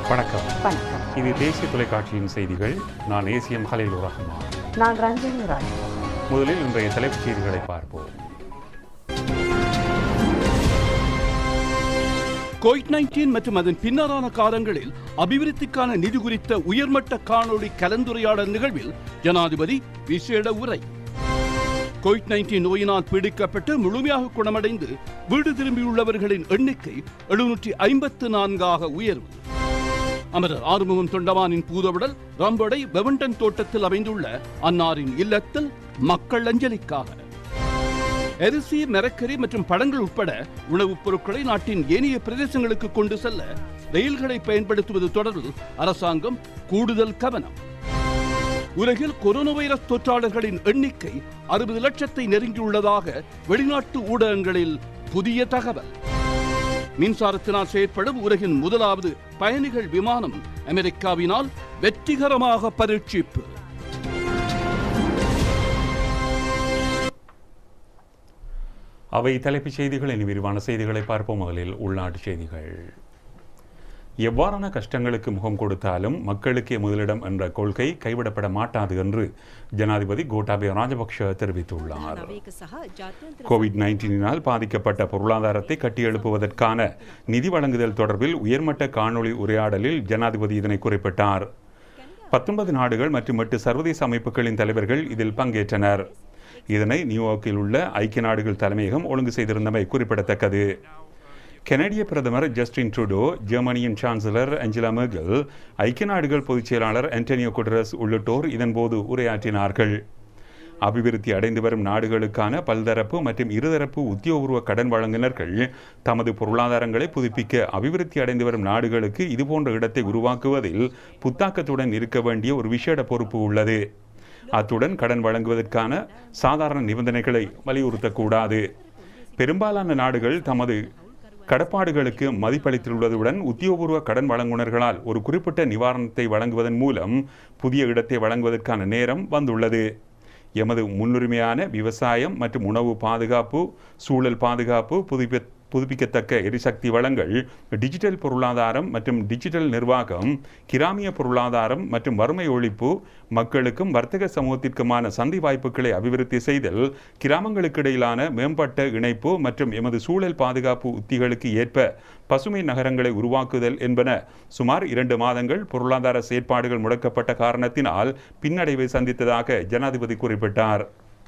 வணக்கம் வணக்கம் இது தேசிய தொலைக்காட்சியின் செய்திகள் நான் ஏசிஎம் ஹலில் ரஹ்மான் நான் ரஞ்சனி ராஜ் முதலில் இன்றைய தலைப்புச் செய்திகளை பார்ப்போம் கோவிட் நைன்டீன் மற்றும் அதன் பின்னரான காலங்களில் அபிவிருத்திக்கான நிதி குறித்த உயர்மட்ட காணொளி கலந்துரையாடல் நிகழ்வில் ஜனாதிபதி விசேட உரை கோவிட் நைன்டீன் நோயினால் பீடிக்கப்பட்டு முழுமையாக குணமடைந்து வீடு திரும்பியுள்ளவர்களின் எண்ணிக்கை எழுநூற்றி ஐம்பத்து நான்காக உயர்வு அமரர் ஆறுமுகம் தொண்டமானின் பூதவுடல் ரம்பொடை வெவண்டன் தோட்டத்தில் அமைந்துள்ள அன்னாரின் இல்லத்தில் மக்கள் அஞ்சலிக்காக அரிசி மரக்கறி மற்றும் பழங்கள் உட்பட உணவுப் பொருட்களை நாட்டின் ஏனைய பிரதேசங்களுக்கு கொண்டு செல்ல ரயில்களை பயன்படுத்துவது தொடர்பில் அரசாங்கம் கூடுதல் கவனம் உலகில் கொரோனா வைரஸ் தொற்றாளர்களின் எண்ணிக்கை அறுபது லட்சத்தை நெருங்கியுள்ளதாக வெளிநாட்டு ஊடகங்களில் புதிய தகவல் மின்சாரத்தினால் செயற்படும் உலகின் முதலாவது பயணிகள் விமானம் அமெரிக்காவினால் வெற்றிகரமாக பரீட்சிப்பு அவை தலைப்புச் செய்திகள் இனி விரிவான செய்திகளை பார்ப்போம் முதலில் உள்நாட்டு செய்திகள் எவ்வாறான கஷ்டங்களுக்கு முகம் கொடுத்தாலும் மக்களுக்கே முதலிடம் என்ற கொள்கை கைவிடப்பட மாட்டாது என்று ஜனாதிபதி கோட்டாபய ராஜபக்ஷ தெரிவித்துள்ளார் නාවේක සහ ජාත්‍යන්තර கோவிட் நைன்டீனினால் பாதிக்கப்பட்ட பொருளாதாரத்தை கட்டியெழுப்புவதற்கான நிதி வழங்குதல் தொடர்பில் உயர்மட்ட காணொளி உரையாடலில் ஜனாதிபதி இதனை குறிப்பிட்டார் பத்தொன்பது நாடுகள் மற்றும் எட்டு சர்வதேச அமைப்புகளின் தலைவர்கள் இதில் பங்கேற்றனர் இதனை நியூயார்க்கில் உள்ள ஐக்கிய நாடுகள் தலைமையகம் ஒழுங்கு செய்திருந்தமை குறிப்பிடத்தக்கது கனடிய பிரதமர் ஜஸ்டின் ட்ரூடோ ஜெர்மனியின் சான்சலர் அஞ்சலா மெர்கல் ஐக்கிய நாடுகள் பொதுச் செயலாளர் ஆண்டனியோ குட்ரஸ் உள்ளிட்டோர் இதன்போது உரையாற்றினார்கள் அபிவிருத்தி அடைந்து வரும் நாடுகளுக்கான பல்தரப்பு மற்றும் இருதரப்பு உத்தியோகபூர்வ கடன் வழங்குனர்கள் தமது பொருளாதாரங்களை புதுப்பிக்க அபிவிருத்தி அடைந்து வரும் நாடுகளுக்கு இதுபோன்ற இடத்தை உருவாக்குவதில் புத்தாக்கத்துடன் இருக்க வேண்டிய ஒரு விசேட பொறுப்பு உள்ளது அத்துடன் கடன் வழங்குவதற்கான சாதாரண நிபந்தனைகளை வலியுறுத்தக்கூடாது பெரும்பாலான நாடுகள் தமது கடப்பாடுகளுக்கு மதிப்பளித்துள்ளதுடன் உத்தியோகபூர்வ கடன் வழங்குனர்களால் ஒரு குறிப்பிட்ட நிவாரணத்தை வழங்குவதன் மூலம் புதிய இடத்தை வழங்குவதற்கான நேரம் வந்துள்ளது எமது முன்னுரிமையான விவசாயம் மற்றும் உணவு பாதுகாப்பு சூழல் பாதுகாப்பு புதுப்பி புதுப்பிக்கத்தக்க எரிசக்தி வளங்கள் டிஜிட்டல் பொருளாதாரம் மற்றும் டிஜிட்டல் நிர்வாகம் கிராமிய பொருளாதாரம் மற்றும் வறுமை ஒழிப்பு மக்களுக்கும் வர்த்தக சமூகத்திற்குமான சந்தை வாய்ப்புகளை அபிவிருத்தி செய்தல் கிராமங்களுக்கு இடையிலான மேம்பட்ட இணைப்பு மற்றும் எமது சூழல் பாதுகாப்பு உத்திகளுக்கு ஏற்ப பசுமை நகரங்களை உருவாக்குதல் என்பன சுமார் இரண்டு மாதங்கள் பொருளாதார செயற்பாடுகள் முடக்கப்பட்ட காரணத்தினால் பின்னடைவை சந்தித்ததாக ஜனாதிபதி குறிப்பிட்டார்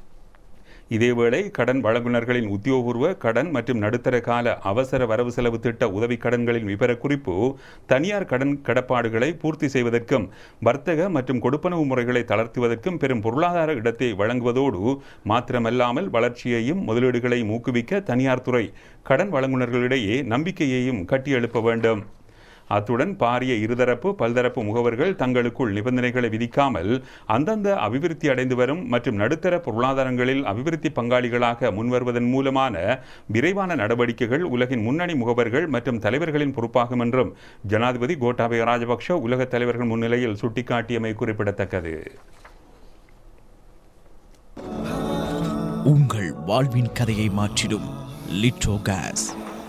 இதேவேளை கடன் வழங்குனர்களின் உத்தியோகபூர்வ கடன் மற்றும் நடுத்தர கால அவசர வரவு செலவு திட்ட உதவி கடன்களின் விவரக்குறிப்பு தனியார் கடன் கடப்பாடுகளை பூர்த்தி செய்வதற்கும் வர்த்தக மற்றும் கொடுப்பனவு முறைகளை தளர்த்துவதற்கும் பெரும் பொருளாதார இடத்தை வழங்குவதோடு மாத்திரமல்லாமல் வளர்ச்சியையும் முதலீடுகளையும் ஊக்குவிக்க தனியார் துறை கடன் வழங்குனர்களிடையே நம்பிக்கையையும் கட்டியெழுப்ப வேண்டும் அத்துடன் பாரிய இருதரப்பு பல்தரப்பு முகவர்கள் தங்களுக்குள் நிபந்தனைகளை விதிக்காமல் அந்தந்த அபிவிருத்தி அடைந்து வரும் மற்றும் நடுத்தர பொருளாதாரங்களில் அபிவிருத்தி பங்காளிகளாக முன்வருவதன் மூலமான விரைவான நடவடிக்கைகள் உலகின் முன்னணி முகவர்கள் மற்றும் தலைவர்களின் பொறுப்பாகும் என்றும் ஜனாதிபதி கோட்டாபய ராஜபக்ஷ உலக தலைவர்கள் முன்னிலையில் சுட்டிக்காட்டியமை குறிப்பிடத்தக்கது உங்கள் வாழ்வின் கதையை மாற்றிடும் லிட்ரோ கேஸ்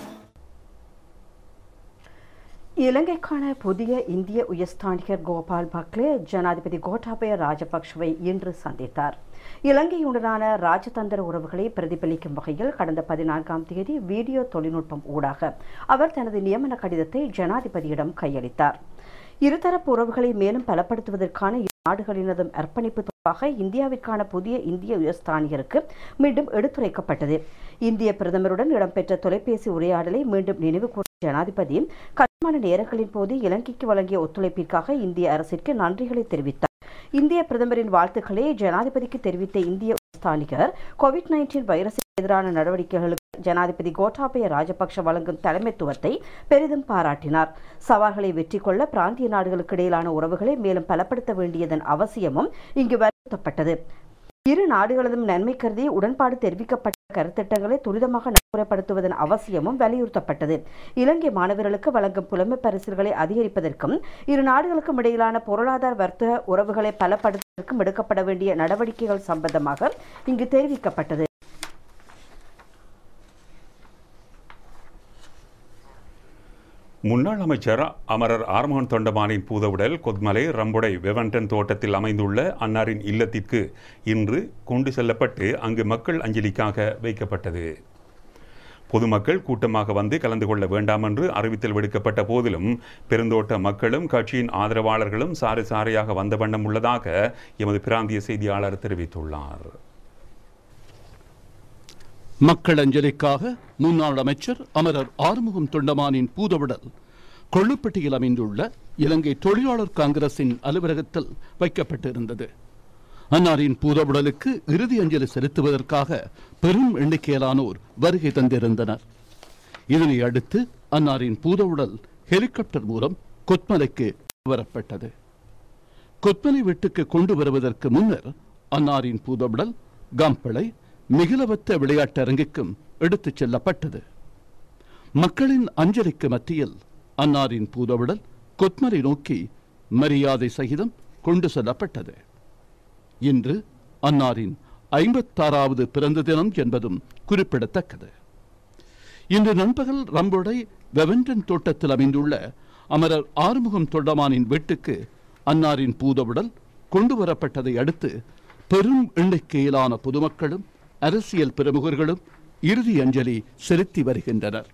இலங்கைக்கான புதிய இந்திய உயர்ஸ்தானிகர் கோபால் பக்லே ஜனாதிபதி கோட்டாபய ராஜபக்ஷவை இன்று சந்தித்தார் இலங்கையுடனான ராஜதந்திர உறவுகளை பிரதிபலிக்கும் வகையில் கடந்த பதினான்காம் தேதி வீடியோ தொழில்நுட்பம் ஊடாக அவர் தனது நியமன கடிதத்தை ஜனாதிபதியிடம் கையளித்தார் இருதரப்பு உறவுகளை மேலும் பலப்படுத்துவதற்கான இரு நாடுகளினதும் அர்ப்பணிப்பு தொடர்பாக இந்தியாவிற்கான புதிய இந்திய உயர்ஸ்தானிகருக்கு மீண்டும் எடுத்துரைக்கப்பட்டது இந்திய பிரதமருடன் இடம்பெற்ற தொலைபேசி உரையாடலை மீண்டும் நினைவு கூறிய ஜனாதிபதி கட்டுமான நேரங்களின் போது இலங்கைக்கு வழங்கிய ஒத்துழைப்பிற்காக இந்திய அரசிற்கு நன்றிகளை தெரிவித்தார் இந்திய பிரதமரின் வாழ்த்துக்களை ஜனாதிபதிக்கு தெரிவித்த இந்திய ஸ்தானிகர் கோவிட் நைன்டீன் வைரஸுக்கு எதிரான நடவடிக்கைகளுக்கு ஜனாதிபதி கோட்டாபய ராஜபக்ஷ வழங்கும் தலைமைத்துவத்தை பெரிதும் பாராட்டினார் சவால்களை வெற்றி கொள்ள பிராந்திய நாடுகளுக்கு இடையிலான உறவுகளை மேலும் பலப்படுத்த வேண்டியதன் அவசியமும் இங்கு வலியுறுத்தப்பட்டது இரு நாடுகளதும் நன்மை கருதி உடன்பாடு தெரிவிக்கப்பட்ட கருத்திட்டங்களை துரிதமாக நடைமுறைப்படுத்துவதன் அவசியமும் வலியுறுத்தப்பட்டது இலங்கை மாணவர்களுக்கு வழங்கும் புலமை பரிசுகளை அதிகரிப்பதற்கும் இரு நாடுகளுக்கும் இடையிலான பொருளாதார வர்த்தக உறவுகளை பலப்படுத்துவதற்கும் எடுக்கப்பட வேண்டிய நடவடிக்கைகள் சம்பந்தமாக இங்கு தெரிவிக்கப்பட்டது முன்னாள் அமைச்சர் அமரர் ஆர்மோகன் தொண்டமானின் பூதவுடல் கொத்மலை ரம்புடை வெவன்டன் தோட்டத்தில் அமைந்துள்ள அன்னாரின் இல்லத்திற்கு இன்று கொண்டு செல்லப்பட்டு அங்கு மக்கள் அஞ்சலிக்காக வைக்கப்பட்டது பொதுமக்கள் கூட்டமாக வந்து கலந்து கொள்ள வேண்டாம் என்று அறிவித்தல் விடுக்கப்பட்ட போதிலும் பெருந்தோட்ட மக்களும் கட்சியின் ஆதரவாளர்களும் சாரி சாரியாக வந்த வண்ணம் உள்ளதாக எமது பிராந்திய செய்தியாளர் தெரிவித்துள்ளார் மக்கள் அஞ்சலிக்காக முன்னாள் அமைச்சர் அமரர் ஆறுமுகம் தொண்டமானின் பூதவுடல் கொள்ளுப்பட்டியில் அமைந்துள்ள இலங்கை தொழிலாளர் காங்கிரசின் அலுவலகத்தில் வைக்கப்பட்டிருந்தது அன்னாரின் பூதவுடலுக்கு இறுதி அஞ்சலி செலுத்துவதற்காக பெரும் எண்ணிக்கையிலானோர் வருகை தந்திருந்தனர் இதனை அடுத்து அன்னாரின் பூதவுடல் ஹெலிகாப்டர் மூலம் கொத்மலைக்கு வரப்பட்டது கொத்மலை வீட்டுக்கு கொண்டு வருவதற்கு முன்னர் அன்னாரின் பூதவுடல் கம்பளை மிகிலவத்த விளையாட்டரங்குக்கும் எடுத்துச் செல்லப்பட்டது மக்களின் அஞ்சலிக்கு மத்தியில் அன்னாரின் பூதவுடல் கொத்மலை நோக்கி மரியாதை சகிதம் கொண்டு செல்லப்பட்டது இன்று அன்னாரின் ஐம்பத்தாறாவது பிறந்த தினம் என்பதும் குறிப்பிடத்தக்கது இன்று நண்பகல் ரம்புடை வெவன்டன் தோட்டத்தில் அமைந்துள்ள அமரர் ஆறுமுகம் தொண்டமானின் வீட்டுக்கு அன்னாரின் பூதவுடல் கொண்டு வரப்பட்டதை அடுத்து பெரும் எண்ணிக்கையிலான பொதுமக்களும் அரசியல் பிரமுகர்களும் இறுதி அஞ்சலி செலுத்தி வருகின்றனர்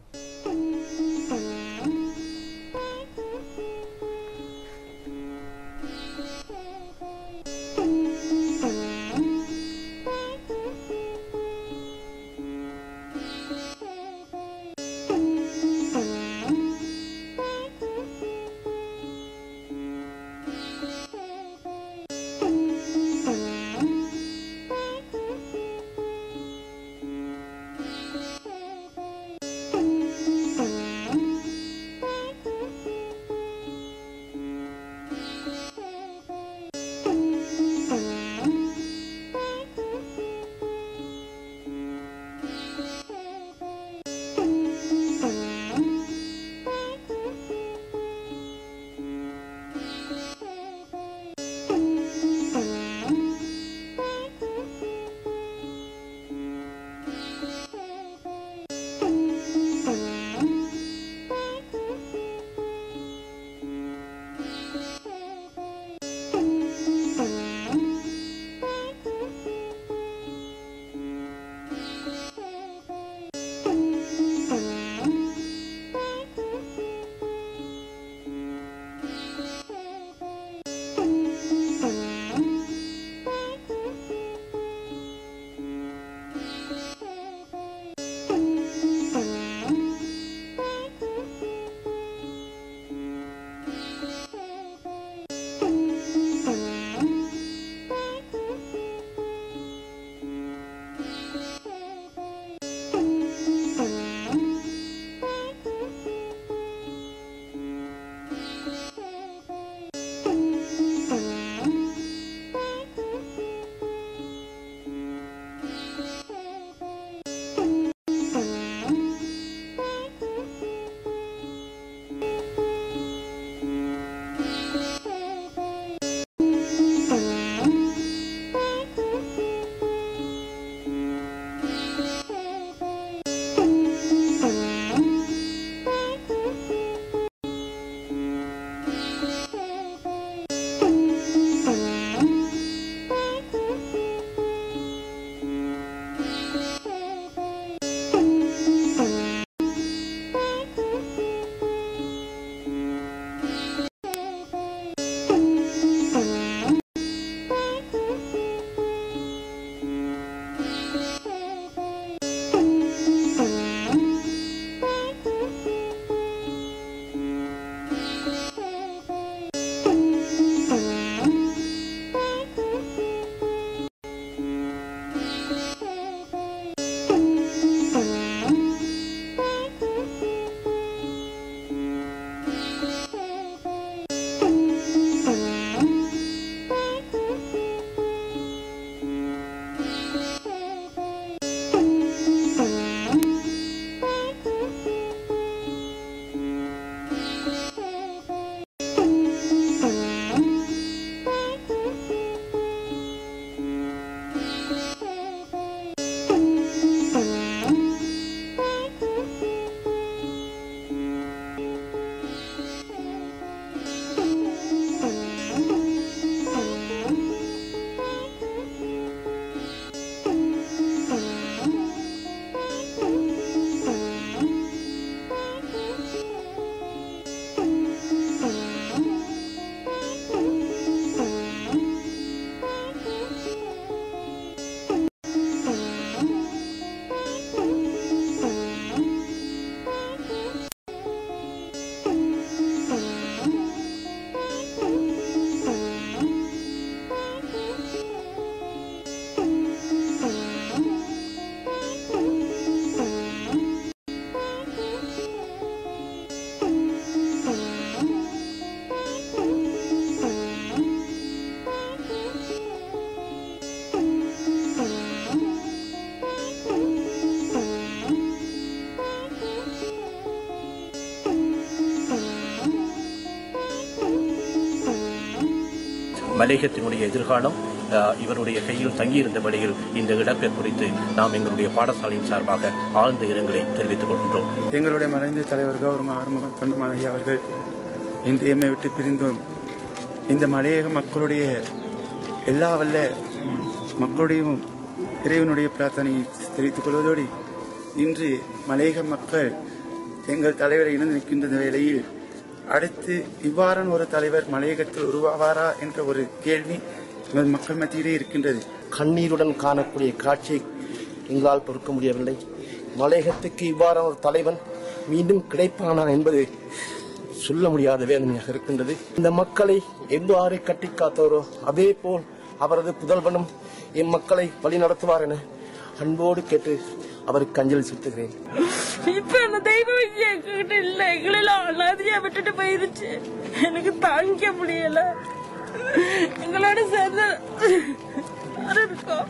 மலேகத்தினுடைய எதிர்காலம் அஹ், இவருடைய கையில் தங்கியிருந்த வழியில் இந்த இடப்பெயர் குறித்து நாம் எங்களுடைய பாடசாலையின் சார்பாக ஆழ்ந்த இரங்கலை தெரிவித்துக் கொள்கின்றோம் எங்களுடைய மறைந்த தலைவர் கௌரவ ஆறுமுகம் தொண்டமானகி அவர்கள் இன்று எம்மை விட்டு பிரிந்தோம் இந்த மலையக மக்களுடைய எல்லா வல்ல மக்களுடைய இறைவனுடைய பிரார்த்தனையை தெரிவித்துக் கொள்வதோடு இன்று மலையக மக்கள் எங்கள் தலைவரை இணைந்து நிற்கின்ற வேளையில் அடுத்து இவ்வாறான ஒரு தலைவர் மலையகத்தில் உருவாவாரா என்ற ஒரு கேள்வி எமது மக்கள் மத்தியிலே இருக்கின்றது கண்ணீருடன் காணக்கூடிய காட்சியை எங்களால் பொறுக்க முடியவில்லை மலையகத்துக்கு இவ்வாறான ஒரு தலைவன் மீண்டும் கிடைப்பானா என்பது சொல்ல முடியாத வேதனையாக இருக்கின்றது இந்த மக்களை எவ்வாறு கட்டி காத்தவரோ அதே போல் அவரது புதல்வனும் என் மக்களை வழி நடத்துவார் என அன்போடு கேட்டு அவருக்கு அஞ்சலி செலுத்துகிறேன் இப்ப அந்த தெய்வம் இங்க எங்ககிட்ட இல்ல எங்களெல்லாம் அனாதையா விட்டுட்டு போயிருச்சு எனக்கு தாங்கிக்க முடியல எங்களோட சேர்ந்து யாரு இருக்கோம்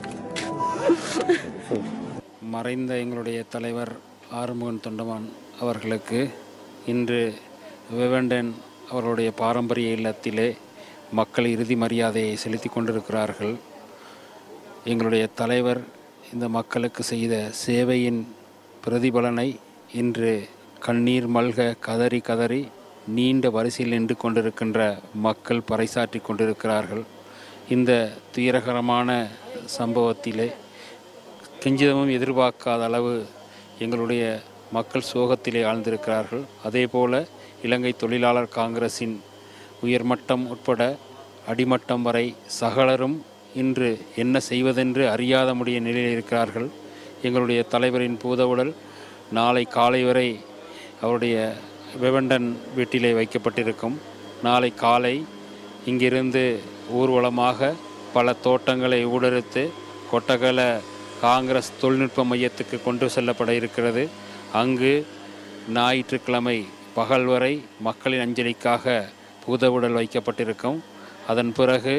மறைந்த எங்களுடைய தலைவர் ஆறுமுகன் தொண்டமான் அவர்களுக்கு இன்று விவண்டன் அவர்களுடைய பாரம்பரிய இல்லத்திலே மக்கள் இறுதி மரியாதையை செலுத்தி கொண்டிருக்கிறார்கள் எங்களுடைய தலைவர் இந்த மக்களுக்கு செய்த சேவையின் பிரதிபலனை இன்று கண்ணீர் மல்க கதறி கதறி நீண்ட வரிசையில் நின்று கொண்டிருக்கின்ற மக்கள் பறைசாற்றி கொண்டிருக்கிறார்கள் இந்த துயரகரமான சம்பவத்திலே கிஞ்சிதமும் எதிர்பார்க்காத அளவு எங்களுடைய மக்கள் சோகத்திலே ஆழ்ந்திருக்கிறார்கள் அதேபோல இலங்கை தொழிலாளர் காங்கிரசின் உயர்மட்டம் உட்பட அடிமட்டம் வரை சகலரும் இன்று என்ன செய்வதென்று அறியாத முடிய நிலையில் இருக்கிறார்கள் எங்களுடைய தலைவரின் பூதவுடல் நாளை காலை வரை அவருடைய வெவண்டன் வீட்டிலே வைக்கப்பட்டிருக்கும் நாளை காலை இங்கிருந்து ஊர்வலமாக பல தோட்டங்களை ஊடறுத்து கொட்டகல காங்கிரஸ் தொழில்நுட்ப மையத்துக்கு கொண்டு செல்லப்பட இருக்கிறது அங்கு ஞாயிற்றுக்கிழமை பகல் வரை மக்களின் அஞ்சலிக்காக பூதவுடல் வைக்கப்பட்டிருக்கும் அதன் பிறகு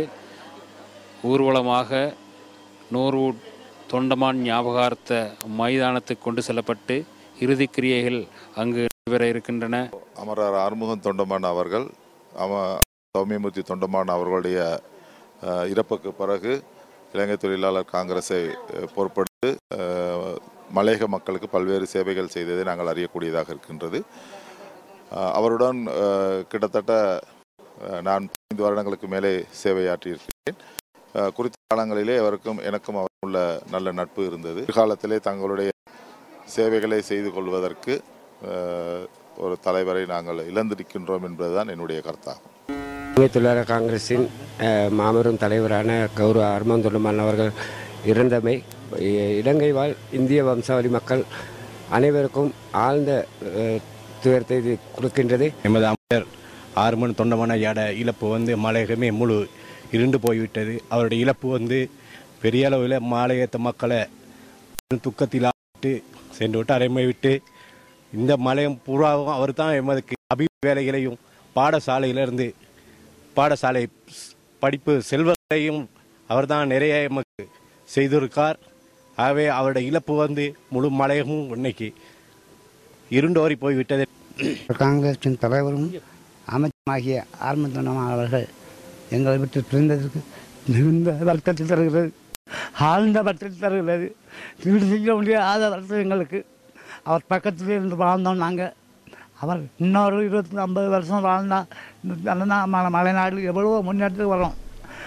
ஊர்வலமாக நோர்வூட் தொண்டமான் ஞாபகார்த்த மைதானத்துக்கு கொண்டு செல்லப்பட்டு இறுதிக் கிரியைகள் அங்கு நடைபெற இருக்கின்றன அமரர் ஆறுமுகம் தொண்டமான் அவர்கள் அவ சௌமியமூர்த்தி தொண்டமான் அவர்களுடைய அஹ், இறப்புக்கு பிறகு இலங்கை தொழிலாளர் காங்கிரஸை அஹ், பொறுப்படுத்து அஹ், மலையக மக்களுக்கு பல்வேறு சேவைகள் செய்ததை நாங்கள் அறியக்கூடியதாக இருக்கின்றது அஹ், அவருடன் அஹ், கிட்டத்தட்ட அஹ், நான் ஐந்து வருடங்களுக்கு மேலே சேவையாற்றியிருக்கிறேன் அஹ், குறித்த காலங்களிலே அவருக்கும் எனக்கும் அவருக்கும் உள்ள நல்ல நட்பு இருந்தது காலத்திலே தங்களுடைய சேவைகளை செய்து கொள்வதற்கு அஹ், ஒரு தலைவரை நாங்கள் இழந்திருக்கின்றோம் என்பதுதான் என்னுடைய கருத்தாகும் இலங்கை தொழிலாளர் காங்கிரஸின் அஹ், மாபெரும் தலைவரான கௌரவ அருமந்தொண்டமான் அவர்கள் இறந்தமை இ- இலங்கை வாழ் இந்திய வம்சாவளி மக்கள் அனைவருக்கும் ஆழ்ந்த அஹ், துயரத்தை இது கொடுக்கின்றது எமது அமைச்சர் ஆறுமன் தொண்டமனையாட இழப்பு வந்து மலையகமே முழு இருண்டு போய்விட்டது அவருடைய இழப்பு வந்து பெரிய அளவில் மாலையத்த மக்களை துக்கத்தில் ஆட்டு சென்று விட்டு அரைமை விட்டு இந்த மலையம் பூராவும் அவர் தான் எமதுக்கு அபி வேலைகளையும் பாடசாலையிலிருந்து பாடசாலை ஸ்- படிப்பு செல்வங்களையும் அவர் தான் நிறைய எமக்கு செய்திருக்கார் ஆகவே அவருடைய இழப்பு வந்து முழு மலையமும் இன்னைக்கு இருண்டோறி போய்விட்டது காங்கிரசின் தலைவரும் அமைச்சருமாகிய ஆர்மத்தனமான அவர்கள் எங்களை விட்டு பிரிந்ததற்கு மிகுந்த வருத்தத்தில் தருகிறது ஆழ்ந்த வருத்தத்தில் தருகிறது ஈடு செய்ய முடியாத வருத்தம் எங்களுக்கு அவர் பக்கத்தில் இருந்து வாழ்ந்தோம் நாங்கள் அவர் இன்னொரு இருபத்தி ஐம்பது வருஷம் வாழ்ந்தா இந்த மலை மலைநாடு எவ்வளவோ முன்னேற்றத்துக்கு வரும்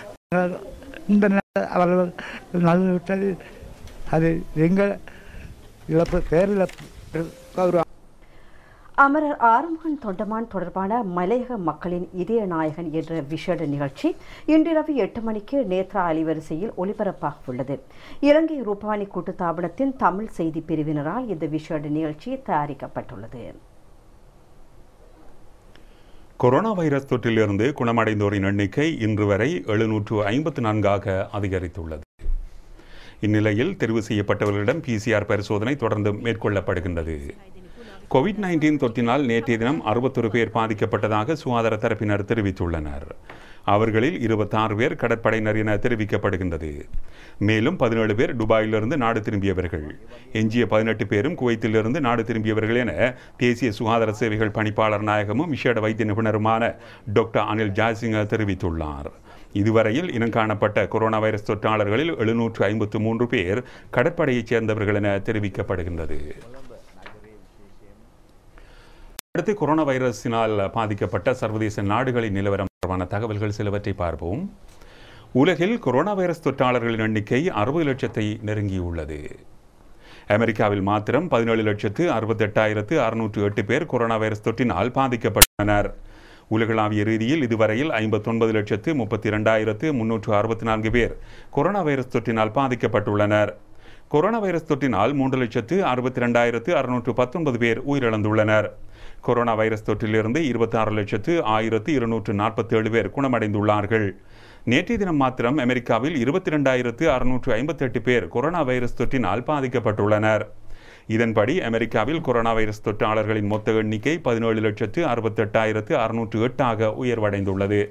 இந்த நேரத்தில் அவர்கள் நல்லது விட்டது அது எங்கள் இழப்பு பேரிழப்பு கௌரவம் அமரர் ஆறுமுகன் தொண்டமான் தொடர்பான மலையக மக்களின் இதய நாயகன் என்ற விசேட நிகழ்ச்சி இன்றிரவு எட்டு மணிக்கு நேத்ரா அலைவரிசையில் ஒளிபரப்பாக உள்ளது இலங்கை ரூபானி கூட்டுத்தாபனத்தின் தமிழ் செய்தி பிரிவினரால் இந்த விசேட நிகழ்ச்சி தயாரிக்கப்பட்டுள்ளது கொரோனா வைரஸ் தொற்றிலிருந்து குணமடைந்தோரின் எண்ணிக்கை இன்று வரை எழுநூற்று ஐம்பத்து நான்காக அதிகரித்துள்ளது இந்நிலையில் தெரிவு செய்யப்பட்டவர்களிடம் பிசிஆர் பரிசோதனை தொடர்ந்து மேற்கொள்ளப்படுகின்றது கோவிட் நைன்டீன் தொற்றினால் நேற்றைய தினம் அறுபத்தொரு பேர் பாதிக்கப்பட்டதாக சுகாதார தரப்பினர் தெரிவித்துள்ளனர் அவர்களில் இருபத்தாறு பேர் கடற்படையினர் என தெரிவிக்கப்படுகின்றது மேலும் பதினேழு பேர் துபாயிலிருந்து நாடு திரும்பியவர்கள் எஞ்சிய பதினெட்டு பேரும் குவைத்திலிருந்து நாடு திரும்பியவர்கள் என தேசிய சுகாதார சேவைகள் பணிப்பாளர் நாயகமும் விசேட வைத்திய நிபுணருமான டாக்டர் அனில் ஜாசிங்க தெரிவித்துள்ளார் இதுவரையில் இனம் காணப்பட்ட கொரோனா வைரஸ் தொற்றாளர்களில் எழுநூற்று ஐம்பத்து மூன்று பேர் கடற்படையைச் சேர்ந்தவர்கள் என தெரிவிக்கப்படுகின்றது அடுத்து கொரோனா வைரஸினால் பாதிக்கப்பட்ட சர்வதேச நாடுகளின் நிலவரம் தொடர்பான தகவல்கள் சிலவற்றை பார்ப்போம் உலகில் கொரோனா வைரஸ் தொற்றாளர்களின் எண்ணிக்கை அறுபது லட்சத்தை நெருங்கியுள்ளது அமெரிக்காவில் மாத்திரம் பதினேழு லட்சத்து அறுபத்தெட்டாயிரத்து அறுநூற்று எட்டு பேர் கொரோனா வைரஸ் தொற்றினால் பாதிக்கப்பட்டனர் உலகளாவிய ரீதியில் இதுவரையில் ஐம்பத்தொன்பது லட்சத்து முப்பத்தி இரண்டாயிரத்து முன்னூற்று அறுபத்தி நான்கு பேர் கொரோனா வைரஸ் தொற்றினால் பாதிக்கப்பட்டுள்ளனர் கொரோனா வைரஸ் தொற்றினால் மூன்று லட்சத்து அறுபத்தி ரெண்டாயிரத்து அறுநூற்று பத்தொன்பது பேர் உயிரிழந்துள்ளனர் கொரோனா வைரஸ் தொற்றிலிருந்து இருபத்தாறு லட்சத்து ஆயிரத்து இருநூற்று நாற்பத்தி ஏழு பேர் குணமடைந்துள்ளார்கள் நேற்றைய தினம் மாத்திரம் அமெரிக்காவில் இருபத்தி ரெண்டாயிரத்து அறுநூற்று ஐம்பத்தெட்டு பேர் கொரோனா வைரஸ் தொற்றினால் பாதிக்கப்பட்டுள்ளனர் இதன்படி அமெரிக்காவில் கொரோனா வைரஸ் தொற்றாளர்களின் மொத்த எண்ணிக்கை பதினேழு லட்சத்து அறுபத்தெட்டாயிரத்து அறுநூற்று எட்டாக உயர்வடைந்துள்ளது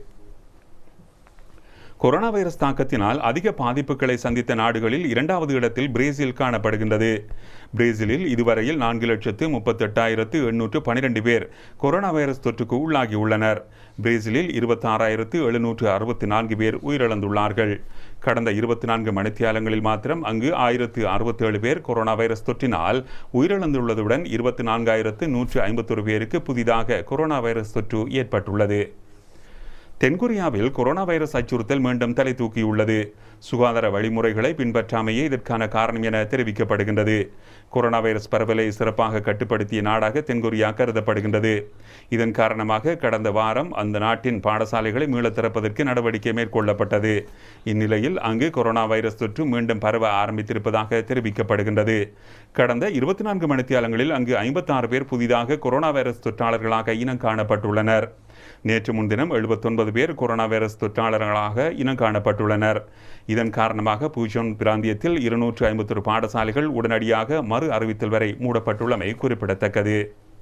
கொரோனா வைரஸ் தாக்கத்தினால் அதிக பாதிப்புகளை சந்தித்த நாடுகளில் இரண்டாவது இடத்தில் பிரேசில் காணப்படுகின்றது பிரேசிலில் இதுவரையில் நான்கு லட்சத்து முப்பத்தெட்டாயிரத்து எண்ணூற்று பனிரெண்டு பேர் கொரோனா வைரஸ் தொற்றுக்கு உள்ளாகியுள்ளனர் பிரேசிலில் இருபத்தாறாயிரத்து எழுநூற்று அறுபத்தி நான்கு பேர் உயிரிழந்துள்ளார்கள் கடந்த இருபத்தி நான்கு மணித்தியாலங்களில் மாத்திரம் அங்கு ஆயிரத்து அறுபத்தேழு பேர் கொரோனா வைரஸ் தொற்றினால் உயிரிழந்துள்ளதுடன் இருபத்தி நான்காயிரத்து நூற்று ஐம்பத்தொரு பேருக்கு புதிதாக கொரோனா வைரஸ் தொற்று ஏற்பட்டுள்ளது தென்கொரியாவில் கொரோனா வைரஸ் அச்சுறுத்தல் மீண்டும் தலை தூக்கியுள்ளது சுகாதார வழிமுறைகளை பின்பற்றாமையே இதற்கான காரணம் என தெரிவிக்கப்படுகின்றது கொரோனா வைரஸ் பரவலை சிறப்பாக கட்டுப்படுத்திய நாடாக தென்கொரியா கருதப்படுகின்றது இதன் காரணமாக கடந்த வாரம் அந்த நாட்டின் பாடசாலைகளை மீள திறப்பதற்கு நடவடிக்கை மேற்கொள்ளப்பட்டது இந்நிலையில் அங்கு கொரோனா வைரஸ் தொற்று மீண்டும் பரவ ஆரம்பித்திருப்பதாக தெரிவிக்கப்படுகின்றது கடந்த இருபத்தி நான்கு மணித்தியாலங்களில் அங்கு ஐம்பத்தாறு பேர் புதிதாக கொரோனா வைரஸ் தொற்றாளர்களாக இனம் காணப்பட்டுள்ளனர் நேற்று முன்தினம் எழுபத்தொன்பது பேர் கொரோனா வைரஸ் தொற்றாளர்களாக இனம் காணப்பட்டுள்ளனர் இதன் காரணமாக பூஜோன் பிராந்தியத்தில் இருநூற்று ஐம்பத்தொரு பாடசாலைகள் உடனடியாக மறு அறிவித்தல் வரை மூடப்பட்டுள்ளமை குறிப்பிடத்தக்கது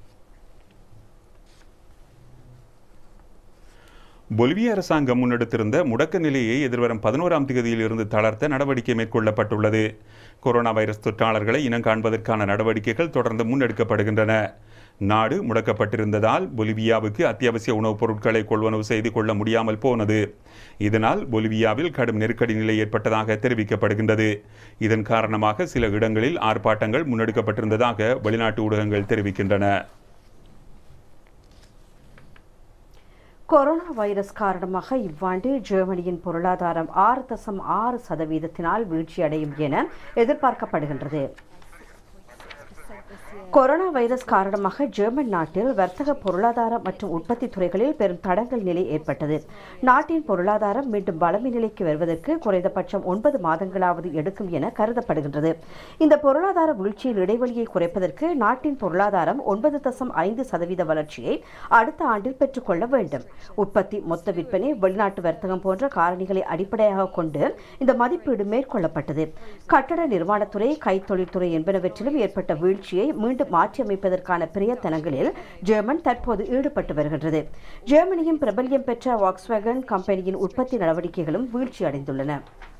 பொலிவிய அரசாங்கம் முன்னெடுத்திருந்த முடக்க நிலையை எதிர்வரும் பதினோராம் தேதியில் இருந்து தளர்த்த நடவடிக்கை மேற்கொள்ளப்பட்டுள்ளது கொரோனா வைரஸ் தொற்றாளர்களை இனம் காண்பதற்கான நடவடிக்கைகள் தொடர்ந்து முன்னெடுக்கப்படுகின்றன நாடு முடக்கப்பட்டிருந்ததால் பொலிவியாவுக்கு அத்தியாவசிய உணவுப் பொருட்களை கொள்வனவு செய்து கொள்ள முடியாமல் போனது இதனால் பொலிவியாவில் கடும் நெருக்கடி நிலை ஏற்பட்டதாக தெரிவிக்கப்படுகின்றது இதன் காரணமாக சில இடங்களில் ஆர்ப்பாட்டங்கள் முன்னெடுக்கப்பட்டிருந்ததாக வெளிநாட்டு ஊடகங்கள் தெரிவிக்கின்றன கொரோனா வைரஸ் காரணமாக இவ்வாண்டு ஜெர்மனியின் பொருளாதாரம் ஆறு தசம் ஆறு சதவீதத்தினால் வீழ்ச்சியடையும் என எதிர்பார்க்கப்படுகின்றது கொரோனா வைரஸ் காரணமாக ஜெர்மன் நாட்டில் வர்த்தக பொருளாதார மற்றும் உற்பத்தி துறைகளில் பெரும் தடங்கல் நிலை ஏற்பட்டது நாட்டின் பொருளாதாரம் மீண்டும் வளமை நிலைக்கு வருவதற்கு குறைந்தபட்சம் ஒன்பது மாதங்களாவது எடுக்கும் என கருதப்படுகின்றது இந்த பொருளாதார வீழ்ச்சியின் இடைவெளியை குறைப்பதற்கு நாட்டின் பொருளாதாரம் ஒன்பது தசம் ஐந்து சதவீத வளர்ச்சியை அடுத்த ஆண்டில் பெற்றுக்கொள்ள வேண்டும் உற்பத்தி மொத்த விற்பனை வெளிநாட்டு வர்த்தகம் போன்ற காரணிகளை அடிப்படையாக கொண்டு இந்த மதிப்பீடு மேற்கொள்ளப்பட்டது கட்டட நிர்மாணத்துறை கைத்தொழில்துறை என்பனவற்றிலும் ஏற்பட்ட வீழ்ச்சியை மீண்டும் மாற்றியமைப்பதற்கான பிரயத்தனங்களில் ஜெர்மன் தற்போது ஈடுபட்டு வருகின்றது ஜெர்மனியின் பிரபல்யம் பெற்ற வாக்ஸ்வேகன் கம்பெனியின் உற்பத்தி நடவடிக்கைகளும் வீழ்ச்சியடைந்துள்ளன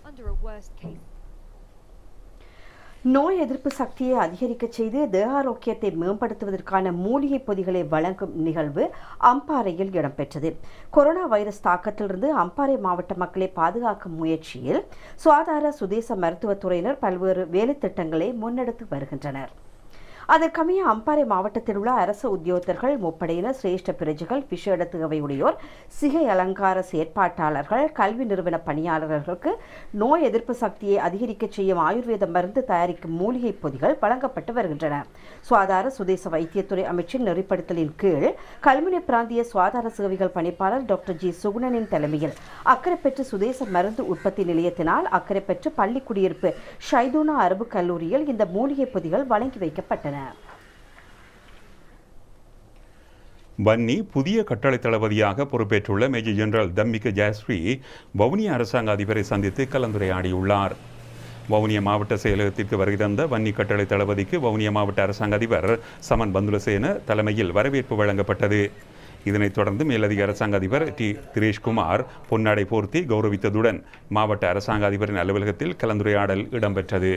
நோய் எதிர்ப்பு சக்தியை அதிகரிக்க செய்து தேக ஆரோக்கியத்தை மேம்படுத்துவதற்கான மூலிகை பொதிகளை வழங்கும் நிகழ்வு அம்பாறையில் இடம்பெற்றது கொரோனா வைரஸ் தாக்கத்திலிருந்து அம்பாறை மாவட்ட மக்களை பாதுகாக்கும் முயற்சியில் சுகாதார சுதேச மருத்துவத்துறையினர் பல்வேறு வேலைத்திட்டங்களை முன்னெடுத்து வருகின்றனர் அதற்கமைய அம்பாறை மாவட்டத்தில் உள்ள அரசு உத்தியோகத்தர்கள் முப்படையினர் சிரேஷ்ட பிரஜைகள் விசேட தேவையுடையோர் சிகை அலங்கார செயற்பாட்டாளர்கள் கல்வி நிறுவன பணியாளர்களுக்கு நோய் எதிர்ப்பு சக்தியை அதிகரிக்க செய்யும் ஆயுர்வேத மருந்து தயாரிக்கும் மூலிகை பொதிகள் வழங்கப்பட்டு வருகின்றன சுகாதார சுதேச வைத்தியத்துறை அமைச்சின் நெறிப்படுத்தலின் கீழ் கல்முனை பிராந்திய சுகாதார சேவைகள் பணிப்பாளர் டாக்டர் ஜி சுகுணனின் தலைமையில் அக்கரைப்பற்று சுதேச மருந்து உற்பத்தி நிலையத்தினால் அக்கரைப்பற்று பள்ளி குடியிருப்பு ஷைதூனா அரபு கல்லூரியில் இந்த மூலிகை பொதிகள் வழங்கி வைக்கப்பட்டன வன்னி புதிய கட்டளை தளபதியாக பொறுப்பேற்றுள்ள மேஜர் ஜெனரல் தம்மிக ஜாஸ்ரீ வவுனியா அரசாங்க அதிபரை சந்தித்து கலந்துரையாடியுள்ளார் வவுனியா மாவட்ட செயலகத்திற்கு வருகை தந்த வன்னி கட்டளை தளபதிக்கு வவுனியா மாவட்ட அரசாங்க அதிபர் சமன் பந்துலசேன தலைமையில் வரவேற்பு வழங்கப்பட்டது இதனைத் தொடர்ந்து மேலதிக அரசாங்க அதிபர் டி திரேஷ்குமார் பொன்னாடை போர்த்தி கௌரவித்ததுடன் மாவட்ட அரசாங்க அதிபரின் அலுவலகத்தில் கலந்துரையாடல் இடம்பெற்றது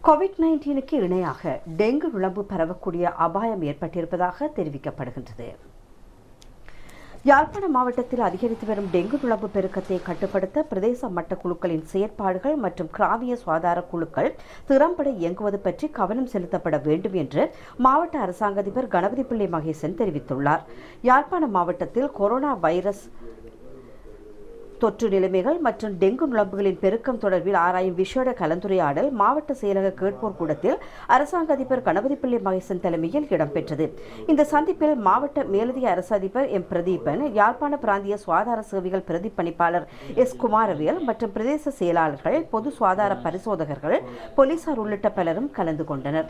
கோவிட் நைன்டீனுக்கு இணையாக டெங்கு நுளம்பு பரவக்கூடிய அபாயம் ஏற்பட்டிருப்பதாக தெரிவிக்கப்படுகின்றது யாழ்ப்பாண மாவட்டத்தில் அதிகரித்து வரும் டெங்கு நுளம்பு பெருக்கத்தை கட்டுப்படுத்த பிரதேச மட்ட குழுக்களின் செயற்பாடுகள் மற்றும் கிராமிய சுகாதார குழுக்கள் திறம்பட இயங்குவது பற்றி கவனம் செலுத்தப்பட வேண்டும் என்று மாவட்ட அரசாங்க அதிபர் கணபதி பிள்ளை மகேசன் தெரிவித்துள்ளார் யாழ்ப்பாண மாவட்டத்தில் கொரோனா வைரஸ் தொற்று நிலைமைகள் மற்றும் டெங்கு நுளம்புகளின் பெருக்கம் தொடர்பில் ஆராயும் விசேட கலந்துரையாடல் மாவட்ட செயலக கேட்போர் கூடத்தில் அரசாங்க அதிபர் கணபதி பிள்ளை மகேசன் தலைமையில் இடம்பெற்றது இந்த சந்திப்பில் மாவட்ட மேலதிக அரசு அதிபர் எம் பிரதீபன் யாழ்ப்பாண பிராந்திய சுகாதார சேவைகள் பிரதிப்பணிப்பாளர் எஸ் குமாரவேல் மற்றும் பிரதேச செயலாளர்கள் பொது சுகாதார பரிசோதகர்கள் போலீசார் உள்ளிட்ட பலரும் கலந்து கொண்டனர்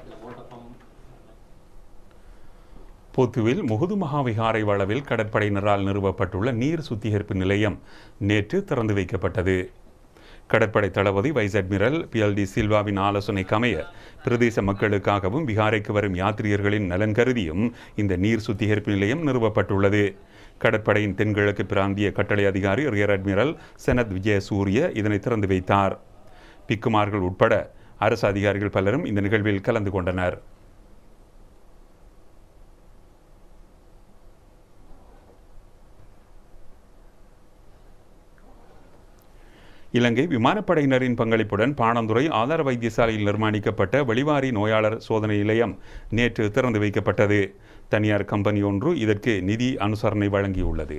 பொத்துவில் முகுது மகாவிகாரை வளவில் கடற்படையினரால் நிறுவப்பட்டுள்ள நீர் சுத்திகரிப்பு நிலையம் நேற்று திறந்து வைக்கப்பட்டது கடற்படை தளபதி வைஸ் அட்மிரல் பிஎல்டி சில்வாவின் ஆலோசனைக்கமைய பிரதேச மக்களுக்காகவும் விகாரைக்கு வரும் யாத்ரீகர்களின் நலன் கருதியும் இந்த நீர் சுத்திகரிப்பு நிலையம் நிறுவப்பட்டுள்ளது கடற்படையின் தென்கிழக்கு பிராந்திய கட்டளை அதிகாரி ரியர் அட்மிரல் செனத் விஜயசூரிய இதனை திறந்து வைத்தார் பிக்குமார்கள் உட்பட அரசு அதிகாரிகள் பலரும் இந்த நிகழ்வில் கலந்து கொண்டனர் இலங்கை விமானப்படையினரின் பங்களிப்புடன் பாணந்துறை ஆதார வைத்தியசாலையில் நிர்மாணிக்கப்பட்ட வெளிவாரி நோயாளர் சோதனை நிலையம் நேற்று திறந்து வைக்கப்பட்டது தனியார் கம்பெனி ஒன்று இதற்கு நிதி அனுசரணை வழங்கியுள்ளது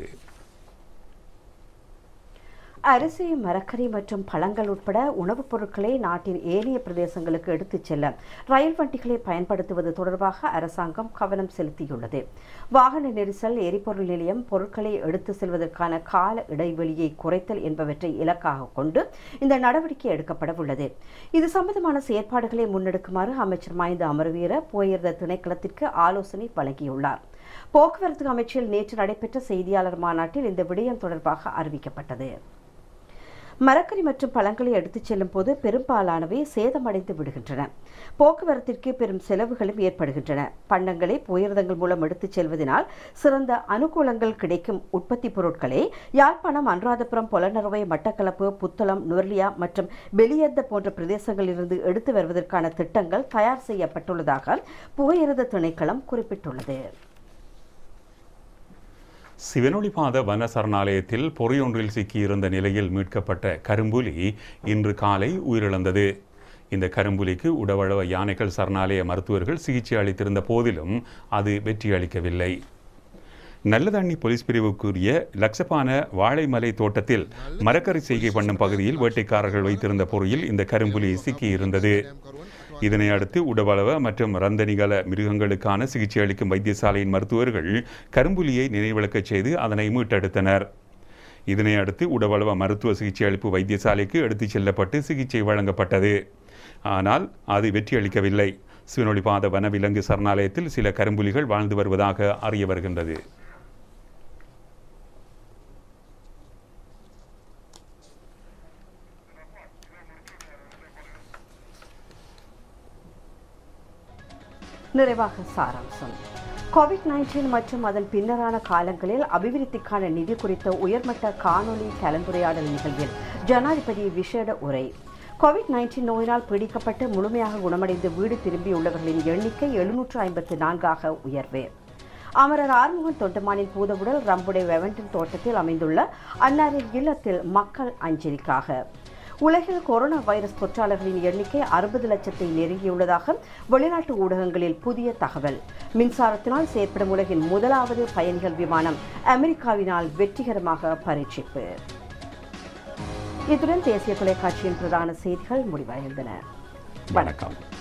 அரிசி மரக்கறி மற்றும் பழங்கள் உட்பட உணவுப் பொருட்களை நாட்டின் ஏனைய பிரதேசங்களுக்கு எடுத்துச் செல்ல ரயில் வண்டிகளை பயன்படுத்துவது தொடர்பாக அரசாங்கம் கவனம் செலுத்தியுள்ளது வாகன நெரிசல் எரிபொருள் நிலையம் பொருட்களை எடுத்து செல்வதற்கான கால இடைவெளியை குறைத்தல் என்பவற்றை இலக்காக கொண்டு இந்த நடவடிக்கை எடுக்கப்பட உள்ளது இது சம்பந்தமான செயற்பாடுகளை முன்னெடுக்குமாறு அமைச்சர் மஹிந்த அமரவீர போயிருந்த திணைக்களத்திற்கு ஆலோசனை வழங்கியுள்ளார் போக்குவரத்து அமைச்சில் நேற்று நடைபெற்ற செய்தியாளர் மாநாட்டில் இந்த விடயம் தொடர்பாக அறிவிக்கப்பட்டது மரக்கறி மற்றும் பழங்களை எடுத்துச் செல்லும் போது பெரும்பாலானவை சேதமடைந்து விடுகின்றன போக்குவரத்திற்கு பெரும் செலவுகளும் ஏற்படுகின்றன பண்டங்களை புயர்தங்கள் மூலம் எடுத்துச் செல்வதனால் சிறந்த அனுகூலங்கள் கிடைக்கும் உற்பத்தி பொருட்களை யாழ்ப்பாணம் அனுராதபுரம் பொலனறுவை மட்டக்களப்பு புத்தளம் நுவர்லியா மற்றும் வெளியேந்த போன்ற பிரதேசங்களிலிருந்து எடுத்து வருவதற்கான திட்டங்கள் தயார் செய்யப்பட்டுள்ளதாக புகையிரத திணைக்களம் குறிப்பிட்டுள்ளது சிவனொளிபாத வன சரணாலயத்தில் பொறியொன்றில் சிக்கியிருந்த நிலையில் மீட்கப்பட்ட கரும்புலி இன்று காலை உயிரிழந்தது இந்த கரும்புலிக்கு உடவழவ யானைகள் சரணாலய மருத்துவர்கள் சிகிச்சை அளித்திருந்த போதிலும் அது வெற்றியளிக்கவில்லை நல்லதண்ணி போலீஸ் பிரிவுக்குரிய லட்சப்பான வாழைமலை தோட்டத்தில் மரக்கறி செய்கை பண்ணும் பகுதியில் வேட்டைக்காரர்கள் வைத்திருந்த பொறியில் இந்த கரும்புலி சிக்கியிருந்தது இதனை அடுத்து உடவளவ மற்றும் ரந்தனிகல மிருகங்களுக்கான சிகிச்சை அளிக்கும் வைத்தியசாலையின் மருத்துவர்கள் கரும்புலியை நினைவிழக்கச் செய்து அதனை மீட்டெடுத்தனர் இதனை அடுத்து உடவளவ மருத்துவ சிகிச்சை அளிப்பு வைத்தியசாலைக்கு எடுத்துச் செல்லப்பட்டு சிகிச்சை வழங்கப்பட்டது ஆனால் அது வெற்றியளிக்கவில்லை சிவனொளிபாத வனவிலங்கு சரணாலயத்தில் சில கரும்புலிகள் வாழ்ந்து வருவதாக அறிய வருகின்றது நிறைவாக சாராம்சம் கோவிட் நைன்டீன் மற்றும் அதன் பின்னரான காலங்களில் அபிவிருத்திக்கான நிதி குறித்த உயர்மட்ட காணொலி கலந்துரையாடல் நிகழ்வில் ஜனாதிபதி விசேட உரை கோவிட் நைன்டீன் நோயினால் பீடிக்கப்பட்டு முழுமையாக குணமடைந்து வீடு திரும்பியுள்ளவர்களின் எண்ணிக்கை எழுநூற்று ஐம்பத்தி நான்காக உயர்வு அமரர் ஆறுமுகன் தொண்டமானின் பூதவுடல் ரம்புடை வெவன்டன் தோட்டத்தில் அமைந்துள்ள அன்னாரின் இல்லத்தில் மக்கள் அஞ்சலிக்காக உலகில் கொரோனா வைரஸ் தொற்றாளர்களின் எண்ணிக்கை அறுபது லட்சத்தை நெருங்கியுள்ளதாக வெளிநாட்டு ஊடகங்களில் புதிய தகவல் மின்சாரத்தினால் செயற்படும் உலகின் முதலாவது பயணிகள் விமானம் அமெரிக்காவினால் வெற்றிகரமாக பரீட்சிப்பு இத்துடன் தேசிய தொலைக்காட்சியின் பிரதான செய்திகள் முடிவடைந்தன வணக்கம்